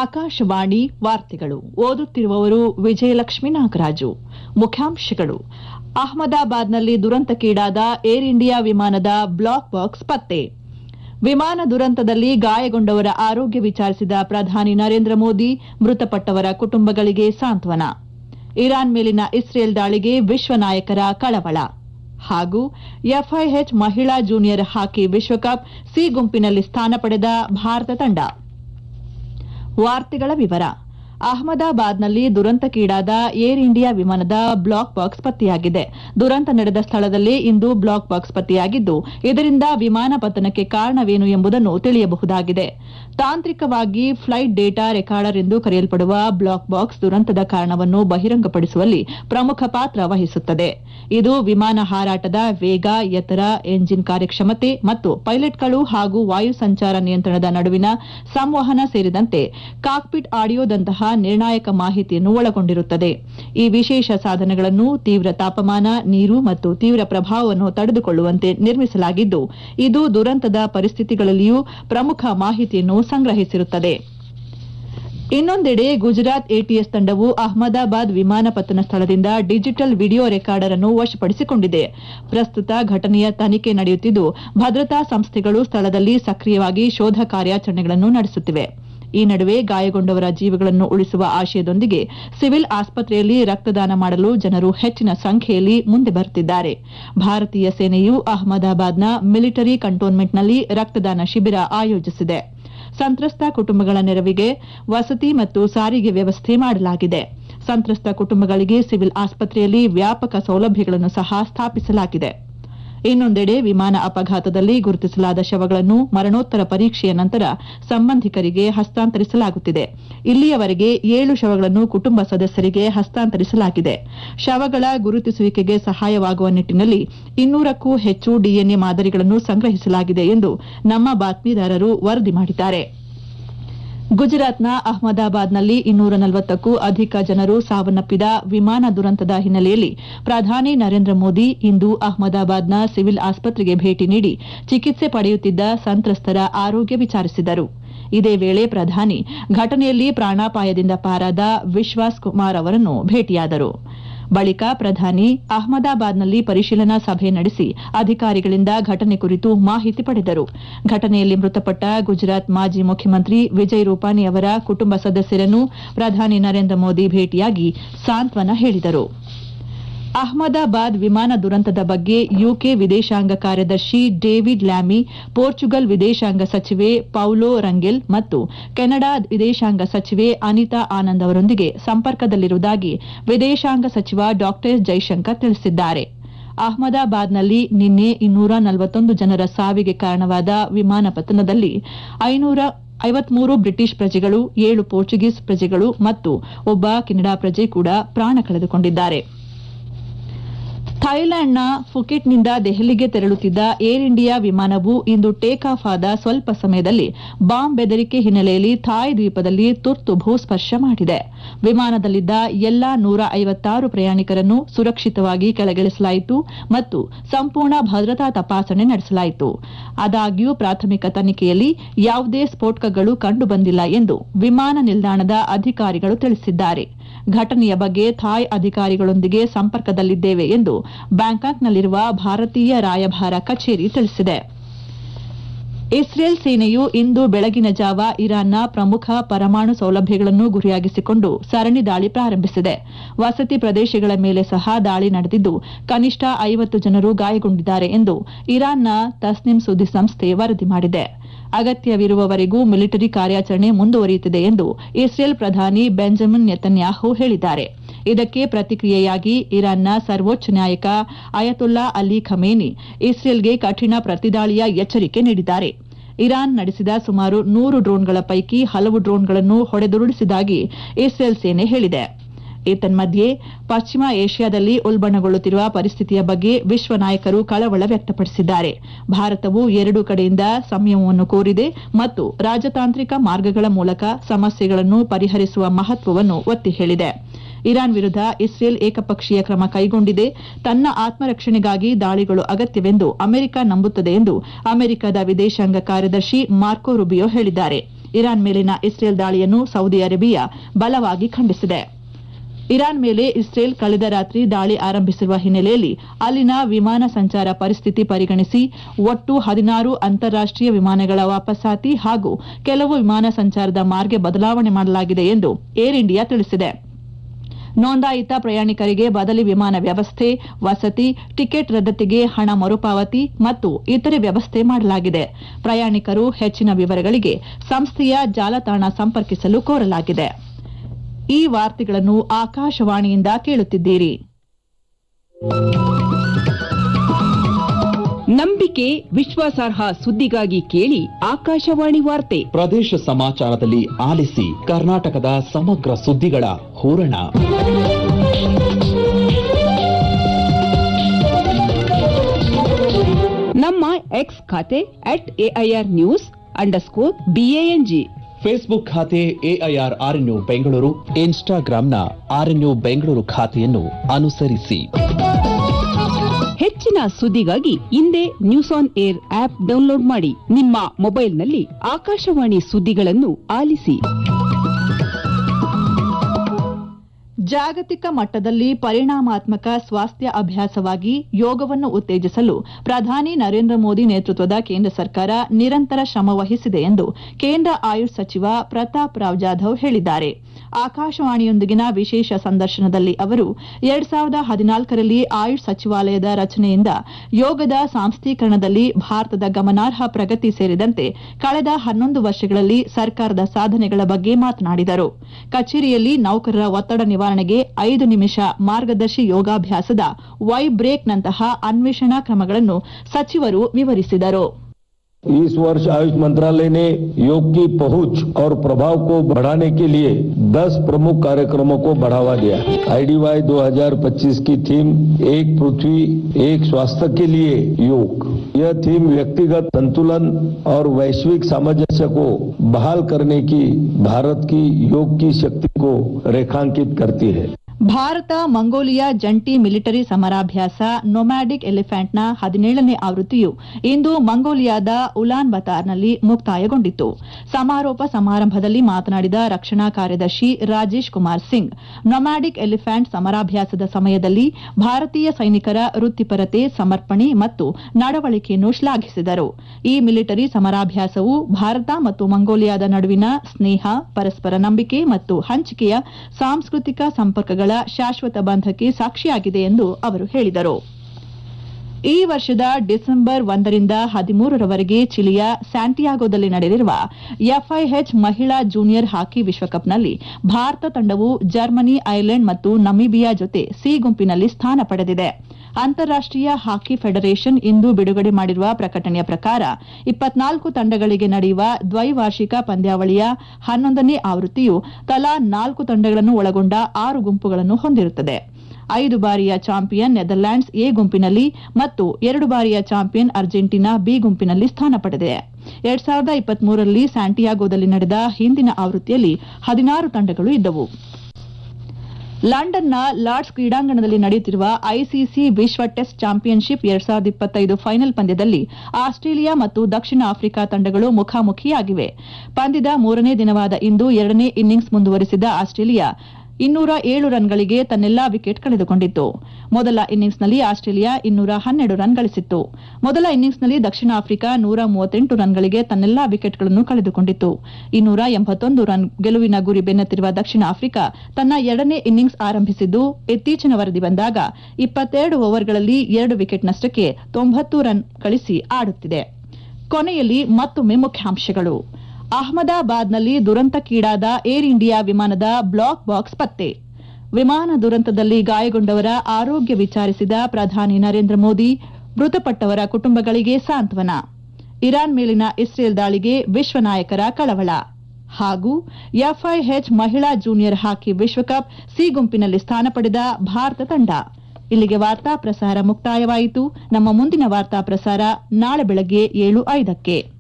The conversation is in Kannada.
ಆಕಾಶವಾಣಿ ವಾರ್ತೆಗಳು ಓದುತ್ತಿರುವವರು ವಿಜಯಲಕ್ಷ್ಮಿ ನಾಗರಾಜು ಮುಖ್ಯಾಂಶಗಳು ಅಹಮದಾಬಾದ್ನಲ್ಲಿ ದುರಂತಕ್ಕೀಡಾದ ಏರ್ ಇಂಡಿಯಾ ವಿಮಾನದ ಬ್ಲಾಕ್ ಬಾಕ್ಸ್ ಪತ್ತೆ ವಿಮಾನ ದುರಂತದಲ್ಲಿ ಗಾಯಗೊಂಡವರ ಆರೋಗ್ಯ ವಿಚಾರಿಸಿದ ಪ್ರಧಾನಿ ನರೇಂದ್ರ ಮೋದಿ ಮೃತಪಟ್ಟವರ ಕುಟುಂಬಗಳಿಗೆ ಸಾಂತ್ವನ ಇರಾನ್ ಮೇಲಿನ ಇಸ್ರೇಲ್ ದಾಳಿಗೆ ವಿಶ್ವ ನಾಯಕರ ಕಳವಳ ಹಾಗೂ ಎಫ್ಐಎಚ್ ಮಹಿಳಾ ಜೂನಿಯರ್ ಹಾಕಿ ವಿಶ್ವಕಪ್ ಸಿ ಗುಂಪಿನಲ್ಲಿ ಸ್ಥಾನ ಪಡೆದ ಭಾರತ ತಂಡ ವಾರ್ತೆಗಳ ವಿವರ ಅಹಮದಾಬಾದ್ನಲ್ಲಿ ದುರಂತಕ್ಕೀಡಾದ ಏರ್ ಇಂಡಿಯಾ ವಿಮಾನದ ಬ್ಲಾಕ್ ಬಾಕ್ಸ್ ಪತ್ತೆಯಾಗಿದೆ ದುರಂತ ನಡೆದ ಸ್ಥಳದಲ್ಲೇ ಇಂದು ಬ್ಲಾಕ್ ಬಾಕ್ಸ್ ಪತ್ತೆಯಾಗಿದ್ದು ಇದರಿಂದ ವಿಮಾನ ಪತನಕ್ಕೆ ಕಾರಣವೇನು ಎಂಬುದನ್ನು ತಿಳಿಯಬಹುದಾಗಿದೆ ತಾಂತ್ರಿಕವಾಗಿ ಫ್ಲೈಟ್ ಡೇಟಾ ರೆಕಾರ್ಡರ್ ಎಂದು ಕರೆಯಲ್ಪಡುವ ಬ್ಲಾಕ್ ಬಾಕ್ಸ್ ದುರಂತದ ಕಾರಣವನ್ನು ಬಹಿರಂಗಪಡಿಸುವಲ್ಲಿ ಪ್ರಮುಖ ಪಾತ್ರ ವಹಿಸುತ್ತದೆ ಇದು ವಿಮಾನ ಹಾರಾಟದ ವೇಗ ಎತ್ತರ ಎಂಜಿನ್ ಕಾರ್ಯಕ್ಷಮತೆ ಮತ್ತು ಪೈಲಟ್ಗಳು ಹಾಗೂ ವಾಯು ಸಂಚಾರ ನಿಯಂತ್ರಣದ ನಡುವಿನ ಸಂವಹನ ಸೇರಿದಂತೆ ಕಾಕ್ಪಿಟ್ ಆಡಿಯೋದಂತಹ ನಿರ್ಣಾಯಕ ಮಾಹಿತಿಯನ್ನು ಒಳಗೊಂಡಿರುತ್ತದೆ ಈ ವಿಶೇಷ ಸಾಧನಗಳನ್ನು ತೀವ್ರ ತಾಪಮಾನ ನೀರು ಮತ್ತು ತೀವ್ರ ಪ್ರಭಾವವನ್ನು ತಡೆದುಕೊಳ್ಳುವಂತೆ ನಿರ್ಮಿಸಲಾಗಿದ್ದು ಇದು ದುರಂತದ ಪರಿಸ್ಥಿತಿಗಳಲ್ಲಿಯೂ ಪ್ರಮುಖ ಮಾಹಿತಿಯನ್ನು ಸಂಗ್ರಹಿಸಿರುತ್ತದೆ ಇನ್ನೊಂದೆಡೆ ಗುಜರಾತ್ ಎಟಿಎಸ್ ತಂಡವು ಅಹಮದಾಬಾದ್ ವಿಮಾನ ಪತನ ಸ್ಥಳದಿಂದ ಡಿಜಿಟಲ್ ವಿಡಿಯೋ ರೆಕಾರ್ಡರ್ ಅನ್ನು ವಶಪಡಿಸಿಕೊಂಡಿದೆ ಪ್ರಸ್ತುತ ಘಟನೆಯ ತನಿಖೆ ನಡೆಯುತ್ತಿದ್ದು ಭದ್ರತಾ ಸಂಸ್ಥೆಗಳು ಸ್ಥಳದಲ್ಲಿ ಸಕ್ರಿಯವಾಗಿ ಶೋಧ ಕಾರ್ಯಾಚರಣೆಗಳನ್ನು ನಡೆಸುತ್ತಿವೆ ಈ ನಡುವೆ ಗಾಯಗೊಂಡವರ ಜೀವಗಳನ್ನು ಉಳಿಸುವ ಆಶಯದೊಂದಿಗೆ ಸಿವಿಲ್ ಆಸ್ಪತ್ರೆಯಲ್ಲಿ ರಕ್ತದಾನ ಮಾಡಲು ಜನರು ಹೆಚ್ಚಿನ ಸಂಖ್ಯೆಯಲ್ಲಿ ಮುಂದೆ ಬರುತ್ತಿದ್ದಾರೆ ಭಾರತೀಯ ಸೇನೆಯು ಅಹಮದಾಬಾದ್ನ ಮಿಲಿಟರಿ ಕಂಟೋನ್ಮೆಂಟ್ನಲ್ಲಿ ರಕ್ತದಾನ ಶಿಬಿರ ಆಯೋಜಿಸಿದೆ ಸಂತ್ರಸ್ತ ಕುಟುಂಬಗಳ ನೆರವಿಗೆ ವಸತಿ ಮತ್ತು ಸಾರಿಗೆ ವ್ಯವಸ್ಥೆ ಮಾಡಲಾಗಿದೆ ಸಂತ್ರಸ್ತ ಕುಟುಂಬಗಳಿಗೆ ಸಿವಿಲ್ ಆಸ್ಪತ್ರೆಯಲ್ಲಿ ವ್ಯಾಪಕ ಸೌಲಭ್ಯಗಳನ್ನು ಸಹ ಸ್ಥಾಪಿಸಲಾಗಿದೆ ಇನ್ನೊಂದೆಡೆ ವಿಮಾನ ಅಪಘಾತದಲ್ಲಿ ಗುರುತಿಸಲಾದ ಶವಗಳನ್ನು ಮರಣೋತ್ತರ ಪರೀಕ್ಷೆಯ ನಂತರ ಸಂಬಂಧಿಕರಿಗೆ ಹಸ್ತಾಂತರಿಸಲಾಗುತ್ತಿದೆ ಇಲ್ಲಿಯವರೆಗೆ ಏಳು ಶವಗಳನ್ನು ಕುಟುಂಬ ಸದಸ್ಯರಿಗೆ ಹಸ್ತಾಂತರಿಸಲಾಗಿದೆ ಶವಗಳ ಗುರುತಿಸುವಿಕೆಗೆ ಸಹಾಯವಾಗುವ ನಿಟ್ಟಿನಲ್ಲಿ ಇನ್ನೂರಕ್ಕೂ ಹೆಚ್ಚು ಡಿಎನ್ಎ ಮಾದರಿಗಳನ್ನು ಸಂಗ್ರಹಿಸಲಾಗಿದೆ ಎಂದು ನಮ್ಮ ಬಾತ್ಮೀದಾರರು ವರದಿ ಮಾಡಿದ್ದಾರೆ ಗುಜರಾತ್ನ ಅಹಮದಾಬಾದ್ನಲ್ಲಿ ಇನ್ನೂರ ನಲವತ್ತಕ್ಕೂ ಅಧಿಕ ಜನರು ಸಾವನ್ನಪ್ಪಿದ ವಿಮಾನ ದುರಂತದ ಹಿನ್ನೆಲೆಯಲ್ಲಿ ಪ್ರಧಾನಿ ನರೇಂದ್ರ ಮೋದಿ ಇಂದು ಅಹಮದಾಬಾದ್ನ ಸಿವಿಲ್ ಆಸ್ಪತ್ರೆಗೆ ಭೇಟಿ ನೀಡಿ ಚಿಕಿತ್ಸೆ ಪಡೆಯುತ್ತಿದ್ದ ಸಂತ್ರಸ್ತರ ಆರೋಗ್ಯ ವಿಚಾರಿಸಿದರು ಇದೇ ವೇಳೆ ಪ್ರಧಾನಿ ಘಟನೆಯಲ್ಲಿ ಪ್ರಾಣಾಪಾಯದಿಂದ ಪಾರಾದ ವಿಶ್ವಾಸ್ ಕುಮಾರ್ ಅವರನ್ನು ಭೇಟಿಯಾದರು ಬಳಿಕ ಪ್ರಧಾನಿ ಅಹಮದಾಬಾದ್ನಲ್ಲಿ ಪರಿಶೀಲನಾ ಸಭೆ ನಡೆಸಿ ಅಧಿಕಾರಿಗಳಿಂದ ಘಟನೆ ಕುರಿತು ಮಾಹಿತಿ ಪಡೆದರು ಘಟನೆಯಲ್ಲಿ ಮೃತಪಟ್ಟ ಗುಜರಾತ್ ಮಾಜಿ ಮುಖ್ಯಮಂತ್ರಿ ವಿಜಯ್ ರೂಪಾನಿ ಅವರ ಕುಟುಂಬ ಸದಸ್ಯರನ್ನು ಪ್ರಧಾನಿ ನರೇಂದ್ರ ಮೋದಿ ಭೇಟಿಯಾಗಿ ಸಾಂತ್ವನ ಹೇಳಿದರು ಅಹಮದಾಬಾದ್ ವಿಮಾನ ದುರಂತದ ಬಗ್ಗೆ ಯುಕೆ ವಿದೇಶಾಂಗ ಕಾರ್ಯದರ್ಶಿ ಡೇವಿಡ್ ಲ್ಯಾಮಿ ಪೋರ್ಚುಗಲ್ ವಿದೇಶಾಂಗ ಸಚಿವೆ ಪೌಲೋ ರಂಗೆಲ್ ಮತ್ತು ಕೆನಡಾ ವಿದೇಶಾಂಗ ಸಚಿವೆ ಅನಿತಾ ಆನಂದ್ ಅವರೊಂದಿಗೆ ಸಂಪರ್ಕದಲ್ಲಿರುವುದಾಗಿ ವಿದೇಶಾಂಗ ಸಚಿವ ಡಾ ಜೈಶಂಕರ್ ತಿಳಿಸಿದ್ದಾರೆ ಅಹಮದಾಬಾದ್ನಲ್ಲಿ ನಿನ್ನೆ ಇನ್ನೂರ ನಲವತ್ತೊಂದು ಜನರ ಸಾವಿಗೆ ಕಾರಣವಾದ ವಿಮಾನ ಪತನದಲ್ಲಿ ಐನೂರ ಐವತ್ಮೂರು ಬ್ರಿಟಿಷ್ ಪ್ರಜೆಗಳು ಏಳು ಪೋರ್ಚುಗೀಸ್ ಪ್ರಜೆಗಳು ಮತ್ತು ಒಬ್ಬ ಕೆನಡಾ ಪ್ರಜೆ ಕೂಡ ಪ್ರಾಣ ಕಳೆದುಕೊಂಡಿದ್ದಾರೆ ಥೈಲ್ಯಾಂಡ್ನ ಫುಕೆಟ್ನಿಂದ ದೆಹಲಿಗೆ ತೆರಳುತ್ತಿದ್ದ ಏರ್ ಇಂಡಿಯಾ ವಿಮಾನವು ಇಂದು ಟೇಕ್ ಆಫ್ ಆದ ಸ್ವಲ್ಪ ಸಮಯದಲ್ಲಿ ಬಾಂಬ್ ಬೆದರಿಕೆ ಹಿನ್ನೆಲೆಯಲ್ಲಿ ಥಾಯ್ ದ್ವೀಪದಲ್ಲಿ ತುರ್ತು ಭೂಸ್ಪರ್ಶ ಮಾಡಿದೆ ವಿಮಾನದಲ್ಲಿದ್ದ ಎಲ್ಲಾ ನೂರ ಐವತ್ತಾರು ಪ್ರಯಾಣಿಕರನ್ನು ಸುರಕ್ಷಿತವಾಗಿ ಕೆಳಗಿಳಿಸಲಾಯಿತು ಮತ್ತು ಸಂಪೂರ್ಣ ಭದ್ರತಾ ತಪಾಸಣೆ ನಡೆಸಲಾಯಿತು ಆದಾಗ್ಯೂ ಪ್ರಾಥಮಿಕ ತನಿಖೆಯಲ್ಲಿ ಯಾವುದೇ ಸ್ಫೋಟಕಗಳು ಕಂಡುಬಂದಿಲ್ಲ ಎಂದು ವಿಮಾನ ನಿಲ್ದಾಣದ ಅಧಿಕಾರಿಗಳು ತಿಳಿಸಿದ್ದಾರೆ ಘಟನೆಯ ಬಗ್ಗೆ ಥಾಯ್ ಅಧಿಕಾರಿಗಳೊಂದಿಗೆ ಸಂಪರ್ಕದಲ್ಲಿದ್ದೇವೆ ಎಂದು ಬ್ಯಾಂಕಾಕ್ನಲ್ಲಿರುವ ಭಾರತೀಯ ರಾಯಭಾರ ಕಚೇರಿ ತಿಳಿಸಿದೆ ಇಸ್ರೇಲ್ ಸೇನೆಯು ಇಂದು ಬೆಳಗಿನ ಜಾವ ಇರಾನ್ನ ಪ್ರಮುಖ ಪರಮಾಣು ಸೌಲಭ್ಯಗಳನ್ನು ಗುರಿಯಾಗಿಸಿಕೊಂಡು ಸರಣಿ ದಾಳಿ ಪ್ರಾರಂಭಿಸಿದೆ ವಸತಿ ಪ್ರದೇಶಗಳ ಮೇಲೆ ಸಹ ದಾಳಿ ನಡೆದಿದ್ದು ಕನಿಷ್ಠ ಐವತ್ತು ಜನರು ಗಾಯಗೊಂಡಿದ್ದಾರೆ ಎಂದು ಇರಾನ್ನ ತಸ್ನಿಂ ಸುದ್ದಿ ಸಂಸ್ಥೆ ವರದಿ ಮಾಡಿದೆ ಅಗತ್ಯವಿರುವವರೆಗೂ ಮಿಲಿಟರಿ ಕಾರ್ಯಾಚರಣೆ ಮುಂದುವರಿಯುತ್ತಿದೆ ಎಂದು ಇಸ್ರೇಲ್ ಪ್ರಧಾನಿ ಬೆಂಜಮಿನ್ ನೆತನ್ಯಾಹು ಹೇಳಿದ್ದಾರೆ ಇದಕ್ಕೆ ಪ್ರತಿಕ್ರಿಯೆಯಾಗಿ ಇರಾನ್ನ ಸರ್ವೋಚ್ಚ ನ್ಯಾಯಕ ಅಯತುಲ್ಲಾ ಅಲಿ ಖಮೇನಿ ಇಸ್ರೇಲ್ಗೆ ಕಠಿಣ ಪ್ರತಿದಾಳಿಯ ಎಚ್ಚರಿಕೆ ನೀಡಿದ್ದಾರೆ ಇರಾನ್ ನಡೆಸಿದ ಸುಮಾರು ನೂರು ಡ್ರೋನ್ಗಳ ಪೈಕಿ ಹಲವು ಡ್ರೋನ್ಗಳನ್ನು ಹೊಡೆದುರುಳಿಸಿದಾಗಿ ಇಸ್ರೇಲ್ ಸೇನೆ ಹೇಳಿದೆ ಏತನ್ಮಧ್ಯೆ ಪಶ್ಚಿಮ ಏಷ್ಯಾದಲ್ಲಿ ಉಲ್ಬಣಗೊಳ್ಳುತ್ತಿರುವ ಪರಿಸ್ಥಿತಿಯ ಬಗ್ಗೆ ವಿಶ್ವ ನಾಯಕರು ಕಳವಳ ವ್ಯಕ್ತಪಡಿಸಿದ್ದಾರೆ ಭಾರತವು ಎರಡು ಕಡೆಯಿಂದ ಸಂಯಮವನ್ನು ಕೋರಿದೆ ಮತ್ತು ರಾಜತಾಂತ್ರಿಕ ಮಾರ್ಗಗಳ ಮೂಲಕ ಸಮಸ್ಯೆಗಳನ್ನು ಪರಿಹರಿಸುವ ಮಹತ್ವವನ್ನು ಒತ್ತಿ ಹೇಳಿದೆ ಇರಾನ್ ವಿರುದ್ಧ ಇಸ್ರೇಲ್ ಏಕಪಕ್ಷೀಯ ಕ್ರಮ ಕೈಗೊಂಡಿದೆ ತನ್ನ ಆತ್ಮರಕ್ಷಣೆಗಾಗಿ ದಾಳಿಗಳು ಅಗತ್ಯವೆಂದು ಅಮೆರಿಕ ನಂಬುತ್ತದೆ ಎಂದು ಅಮೆರಿಕದ ವಿದೇಶಾಂಗ ಕಾರ್ಯದರ್ಶಿ ಮಾರ್ಕೊ ರುಬಿಯೋ ಹೇಳಿದ್ದಾರೆ ಇರಾನ್ ಮೇಲಿನ ಇಸ್ರೇಲ್ ದಾಳಿಯನ್ನು ಸೌದಿ ಅರೇಬಿಯಾ ಬಲವಾಗಿ ಖಂಡಿಸಿದೆ ಇರಾನ್ ಮೇಲೆ ಇಸ್ರೇಲ್ ಕಳೆದ ರಾತ್ರಿ ದಾಳಿ ಆರಂಭಿಸಿರುವ ಹಿನ್ನೆಲೆಯಲ್ಲಿ ಅಲ್ಲಿನ ವಿಮಾನ ಸಂಚಾರ ಪರಿಸ್ಥಿತಿ ಪರಿಗಣಿಸಿ ಒಟ್ಟು ಹದಿನಾರು ಅಂತಾರಾಷ್ಟೀಯ ವಿಮಾನಗಳ ವಾಪಸಾತಿ ಹಾಗೂ ಕೆಲವು ವಿಮಾನ ಸಂಚಾರದ ಮಾರ್ಗ ಬದಲಾವಣೆ ಮಾಡಲಾಗಿದೆ ಎಂದು ಏರ್ ಇಂಡಿಯಾ ತಿಳಿಸಿದೆ ನೋಂದಾಯಿತ ಪ್ರಯಾಣಿಕರಿಗೆ ಬದಲಿ ವಿಮಾನ ವ್ಯವಸ್ಥೆ ವಸತಿ ಟಿಕೆಟ್ ರದ್ದತಿಗೆ ಹಣ ಮರುಪಾವತಿ ಮತ್ತು ಇತರೆ ವ್ಯವಸ್ಥೆ ಮಾಡಲಾಗಿದೆ ಪ್ರಯಾಣಿಕರು ಹೆಚ್ಚಿನ ವಿವರಗಳಿಗೆ ಸಂಸ್ಥೆಯ ಜಾಲತಾಣ ಸಂಪರ್ಕಿಸಲು ಕೋರಲಾಗಿದೆ ಈ ವಾರ್ತೆಗಳನ್ನು ಆಕಾಶವಾಣಿಯಿಂದ ಕೇಳುತ್ತಿದ್ದೀರಿ ನಂಬಿಕೆ ವಿಶ್ವಾಸಾರ್ಹ ಸುದ್ದಿಗಾಗಿ ಕೇಳಿ ಆಕಾಶವಾಣಿ ವಾರ್ತೆ ಪ್ರದೇಶ ಸಮಾಚಾರದಲ್ಲಿ ಆಲಿಸಿ ಕರ್ನಾಟಕದ ಸಮಗ್ರ ಸುದ್ದಿಗಳ ಹೂರಣ ನಮ್ಮ ಎಕ್ಸ್ ಖಾತೆ at AIR news underscore BANG Facebook ಖಾತೆ ಎಐಆರ್ ಆರ್ಎನ್ಯು ಬೆಂಗಳೂರು ಇನ್ಸ್ಟಾಗ್ರಾಂನ ಆರ್ಎನ್ಯು ಬೆಂಗಳೂರು ಖಾತೆಯನ್ನು ಅನುಸರಿಸಿ ಹೆಚ್ಚಿನ ಸುದ್ದಿಗಾಗಿ ಹಿಂದೆ news on air app download ಮಾಡಿ ನಿಮ್ಮ ಮೊಬೈಲ್ನಲ್ಲಿ ಆಕಾಶವಾಣಿ ಸುದ್ದಿಗಳನ್ನು ಆಲಿಸಿ ಜಾಗತಿಕ ಮಟ್ಟದಲ್ಲಿ ಪರಿಣಾಮಾತ್ಮಕ ಸ್ವಾಸ್ಥ್ಯ ಅಭ್ಯಾಸವಾಗಿ ಯೋಗವನ್ನು ಉತ್ತೇಜಿಸಲು ಪ್ರಧಾನಿ ನರೇಂದ್ರ ಮೋದಿ ನೇತೃತ್ವದ ಕೇಂದ್ರ ಸರ್ಕಾರ ನಿರಂತರ ಶ್ರಮ ವಹಿಸಿದೆ ಎಂದು ಕೇಂದ್ರ ಆಯುಷ್ ಸಚಿವ ಪ್ರತಾಪ್ ರಾವ್ ಜಾಧವ್ ಹೇಳಿದ್ದಾರೆ ಆಕಾಶವಾಣಿಯೊಂದಿಗಿನ ವಿಶೇಷ ಸಂದರ್ಶನದಲ್ಲಿ ಅವರು ಎರಡ್ ಸಾವಿರದ ಹದಿನಾಲ್ಕರಲ್ಲಿ ಆಯುಷ್ ಸಚಿವಾಲಯದ ರಚನೆಯಿಂದ ಯೋಗದ ಸಾಂಸ್ಥೀಕರಣದಲ್ಲಿ ಭಾರತದ ಗಮನಾರ್ಹ ಪ್ರಗತಿ ಸೇರಿದಂತೆ ಕಳೆದ ಹನ್ನೊಂದು ವರ್ಷಗಳಲ್ಲಿ ಸರ್ಕಾರದ ಸಾಧನೆಗಳ ಬಗ್ಗೆ ಮಾತನಾಡಿದರು ಕಚೇರಿಯಲ್ಲಿ ನೌಕರರ ಒತ್ತಡ ನಿವಾರಣೆಗೆ ಐದು ನಿಮಿಷ ಮಾರ್ಗದರ್ಶಿ ಯೋಗಾಭ್ಯಾಸದ ವೈ ಬ್ರೇಕ್ನಂತಹ ಅನ್ವೇಷಣಾ ಕ್ರಮಗಳನ್ನು ಸಚಿವರು ವಿವರಿಸಿದರು इस वर्ष आयुष मंत्रालय ने योग की पहुंच और प्रभाव को बढ़ाने के लिए 10 प्रमुख कार्यक्रमों को बढ़ावा दिया आईडीवाई 2025 की थीम एक पृथ्वी एक स्वास्थ्य के लिए योग यह थीम व्यक्तिगत संतुलन और वैश्विक सामंजस्य को बहाल करने की भारत की योग की शक्ति को रेखांकित करती है ಭಾರತ ಮಂಗೋಲಿಯಾ ಜಂಟಿ ಮಿಲಿಟರಿ ಸಮರಾಭ್ಯಾಸ ನೊಮ್ಯಾಡಿಕ್ ಎಲಿಫೆಂಟ್ನ ಹದಿನೇಳನೇ ಆವೃತ್ತಿಯು ಇಂದು ಮಂಗೋಲಿಯಾದ ಉಲಾನ್ ಬತಾರ್ನಲ್ಲಿ ಮುಕ್ತಾಯಗೊಂಡಿತು ಸಮಾರೋಪ ಸಮಾರಂಭದಲ್ಲಿ ಮಾತನಾಡಿದ ರಕ್ಷಣಾ ಕಾರ್ಯದರ್ಶಿ ರಾಜೇಶ್ ಕುಮಾರ್ ಸಿಂಗ್ ನೊಮ್ಯಾಡಿಕ್ ಎಲಿಫೆಂಟ್ ಸಮರಾಭ್ಯಾಸದ ಸಮಯದಲ್ಲಿ ಭಾರತೀಯ ಸೈನಿಕರ ವೃತ್ತಿಪರತೆ ಸಮರ್ಪಣೆ ಮತ್ತು ನಡವಳಿಕೆಯನ್ನು ಶ್ಲಾಘಿಸಿದರು ಈ ಮಿಲಿಟರಿ ಸಮರಾಭ್ಯಾಸವು ಭಾರತ ಮತ್ತು ಮಂಗೋಲಿಯಾದ ನಡುವಿನ ಸ್ನೇಹ ಪರಸ್ಪರ ನಂಬಿಕೆ ಮತ್ತು ಹಂಚಿಕೆಯ ಸಾಂಸ್ಕೃತಿಕ ಸಂಪರ್ಕಗಳ ಶಾಶ್ವತ ಬಂಧಕ್ಕೆ ಸಾಕ್ಷಿಯಾಗಿದೆ ಎಂದು ಅವರು ಹೇಳಿದರು ಈ ವರ್ಷದ ಡಿಸೆಂಬರ್ ಒಂದರಿಂದ ಹದಿಮೂರರವರೆಗೆ ಚಿಲಿಯ ಸ್ಯಾಂಟಿಯಾಗೋದಲ್ಲಿ ನಡೆದಿರುವ ಎಫ್ಐಎಚ್ ಮಹಿಳಾ ಜೂನಿಯರ್ ಹಾಕಿ ವಿಶ್ವಕಪ್ನಲ್ಲಿ ಭಾರತ ತಂಡವು ಜರ್ಮನಿ ಐರ್ಲೆಂಡ್ ಮತ್ತು ನಮೀಬಿಯಾ ಜೊತೆ ಸಿ ಗುಂಪಿನಲ್ಲಿ ಸ್ಥಾನ ಪಡೆದಿದೆ ಅಂತಾರಾಷ್ಟೀಯ ಹಾಕಿ ಫೆಡರೇಷನ್ ಇಂದು ಬಿಡುಗಡೆ ಮಾಡಿರುವ ಪ್ರಕಟಣೆಯ ಪ್ರಕಾರ ಇಪ್ಪತ್ನಾಲ್ಕು ತಂಡಗಳಿಗೆ ನಡೆಯುವ ದ್ವೈವಾರ್ಷಿಕ ಪಂದ್ಯಾವಳಿಯ ಹನ್ನೊಂದನೇ ಆವೃತ್ತಿಯು ತಲಾ ನಾಲ್ಕು ತಂಡಗಳನ್ನು ಒಳಗೊಂಡ ಆರು ಗುಂಪುಗಳನ್ನು ಹೊಂದಿರುತ್ತದೆ ಐದು ಬಾರಿಯ ಚಾಂಪಿಯನ್ ನೆದರ್ಲ್ಯಾಂಡ್ಸ್ ಎ ಗುಂಪಿನಲ್ಲಿ ಮತ್ತು ಎರಡು ಬಾರಿಯ ಚಾಂಪಿಯನ್ ಅರ್ಜೆಂಟೀನಾ ಬಿ ಗುಂಪಿನಲ್ಲಿ ಸ್ಥಾನ ಪಡೆದಿದೆ ಎರಡ್ ಸಾವಿರದ ಇಪ್ಪತ್ಮೂರರಲ್ಲಿ ಸ್ಯಾಂಟಿಯಾಗೋದಲ್ಲಿ ನಡೆದ ಹಿಂದಿನ ಆವೃತ್ತಿಯಲ್ಲಿ ಹದಿನಾರು ತಂಡಗಳು ಇದ್ದವು ಲಂಡನ್ನ ಲಾರ್ಡ್ಸ್ ಕ್ರೀಡಾಂಗಣದಲ್ಲಿ ನಡೆಯುತ್ತಿರುವ ಐಸಿಸಿ ವಿಶ್ವ ಟೆಸ್ಟ್ ಚಾಂಪಿಯನ್ಶಿಪ್ ಎರಡ್ ಸಾವಿರದ ಇಪ್ಪತ್ತೈದು ಫೈನಲ್ ಪಂದ್ಯದಲ್ಲಿ ಆಸ್ಟ್ರೇಲಿಯಾ ಮತ್ತು ದಕ್ಷಿಣ ಆಫ್ರಿಕಾ ತಂಡಗಳು ಮುಖಾಮುಖಿಯಾಗಿವೆ ಪಂದ್ಯದ ಮೂರನೇ ದಿನವಾದ ಇಂದು ಎರಡನೇ ಇನ್ನಿಂಗ್ಸ್ ಮುಂದುವರೆಸಿದ ಆಸ್ಟ್ರೇಲಿಯಾ ಇನ್ನೂರ ಏಳು ರನ್ಗಳಿಗೆ ತನ್ನೆಲ್ಲಾ ವಿಕೆಟ್ ಕಳೆದುಕೊಂಡಿತ್ತು ಮೊದಲ ಇನ್ನಿಂಗ್ಸ್ನಲ್ಲಿ ಆಸ್ಟ್ರೇಲಿಯಾ ಇನ್ನೂರ ಹನ್ನೆರಡು ರನ್ ಗಳಿಸಿತ್ತು ಮೊದಲ ಇನ್ನಿಂಗ್ಸ್ನಲ್ಲಿ ದಕ್ಷಿಣ ಆಫ್ರಿಕಾ ನೂರ ಮೂವತ್ತೆಂಟು ರನ್ಗಳಿಗೆ ತನ್ನೆಲ್ಲಾ ವಿಕೆಟ್ಗಳನ್ನು ಕಳೆದುಕೊಂಡಿತ್ತು ಇನ್ನೂರ ಎಂಬತ್ತೊಂದು ರನ್ ಗೆಲುವಿನ ಗುರಿ ಬೆನ್ನತ್ತಿರುವ ದಕ್ಷಿಣ ಆಫ್ರಿಕಾ ತನ್ನ ಎರಡನೇ ಇನ್ನಿಂಗ್ಸ್ ಆರಂಭಿಸಿದ್ದು ಇತ್ತೀಚಿನ ವರದಿ ಬಂದಾಗ ಇಪ್ಪತ್ತೆರಡು ಓವರ್ಗಳಲ್ಲಿ ಎರಡು ವಿಕೆಟ್ ನಷ್ಟಕ್ಕೆ ತೊಂಬತ್ತು ರನ್ ಗಳಿಸಿ ಆಡುತ್ತಿದೆ ಕೊನೆಯಲ್ಲಿ ಮತ್ತೊಮ್ಮೆ ಮುಖ್ಯಾಂಶಗಳು ಅಹಮದಾಬಾದ್ನಲ್ಲಿ ದುರಂತಕ್ಕೀಡಾದ ಏರ್ ಇಂಡಿಯಾ ವಿಮಾನದ ಬ್ಲಾಕ್ ಬಾಕ್ಸ್ ಪತ್ತೆ ವಿಮಾನ ದುರಂತದಲ್ಲಿ ಗಾಯಗೊಂಡವರ ಆರೋಗ್ಯ ವಿಚಾರಿಸಿದ ಪ್ರಧಾನಿ ನರೇಂದ್ರ ಮೋದಿ ಮೃತಪಟ್ಟವರ ಕುಟುಂಬಗಳಿಗೆ ಸಾಂತ್ವನ ಇರಾನ್ ಮೇಲಿನ ಇಸ್ರೇಲ್ ದಾಳಿಗೆ ವಿಶ್ವ ನಾಯಕರ ಕಳವಳ ಹಾಗೂ ಎಫ್ಐಎಚ್ ಮಹಿಳಾ ಜೂನಿಯರ್ ಹಾಕಿ ವಿಶ್ವಕಪ್ ಸಿ ಗುಂಪಿನಲ್ಲಿ ಸ್ಥಾನ ಪಡೆದ ಭಾರತ ತಂಡ ಇಲ್ಲಿಗೆ ವಾರ್ತಾ ಪ್ರಸಾರ ಮುಕ್ತಾಯವಾಯಿತು ನಮ್ಮ ಮುಂದಿನ ವಾರ್ತಾ ಪ್ರಸಾರ ನಾಳೆ ಬೆಳಗ್ಗೆ ಏಳು ಐದಕ್ಕೆ